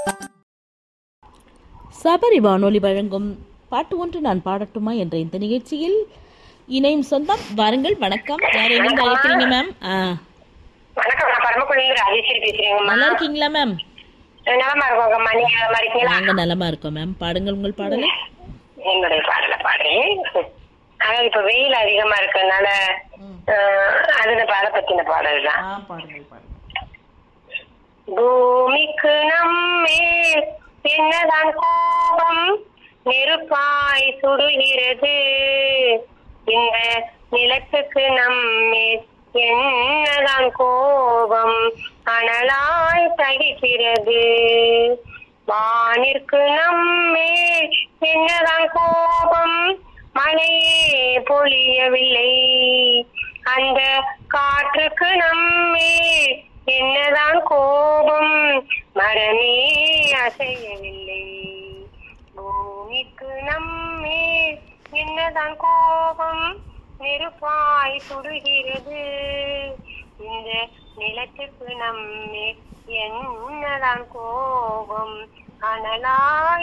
சபரி வானொலி வழங்கும் பாட்டு ஒன்று நான் பாடட்டுமா என்ற இந்த நிகழ்ச்சியில் இணையும் சொந்தம் வாருங்கள் வணக்கம் யார் எங்கிருந்து அழைக்கிறீங்க மேம் ஆ வணக்கம் நான் பரமக்குடியிலிருந்து ராஜேஸ்வரி பேசுறேங்கம்மா நல்லா இருக்கீங்களா மேம் நலமா இருக்கோங்கம்மா நீங்க நலமா இருக்கீங்களா நாங்க நலமா இருக்கோம் மேம் பாடுங்கள் உங்கள் பாடலை என்னுடைய பாடல பாடுறேன் அதாவது இப்ப வெயில் அதிகமா இருக்கறதுனால அஹ், அதுல பாட பத்தின பாடல் தான் ஆ பாடுங்கள் பாடுங்கள் பூமிக்கு நம்மேல் என்னதான் கோபம் நெருப்பாய் சுடுகிறது இந்த நிலத்துக்கு நம்மேல் என்னதான் கோபம் அனலாய் தகிக்கிறது வானிற்கு நம்மேல் என்னதான் கோபம் மழையே பொழியவில்லை அந்த காற்றுக்கு நம்மேல் என்னதான் கோபம் மரமே அசையவில்லை பூமிக்கு நம்மே என்னதான் கோபம் நெருப்பாய் சுடுகிறது இந்த நிலத்துக்கு நம்மே என்னதான் கோபம் அனலாய்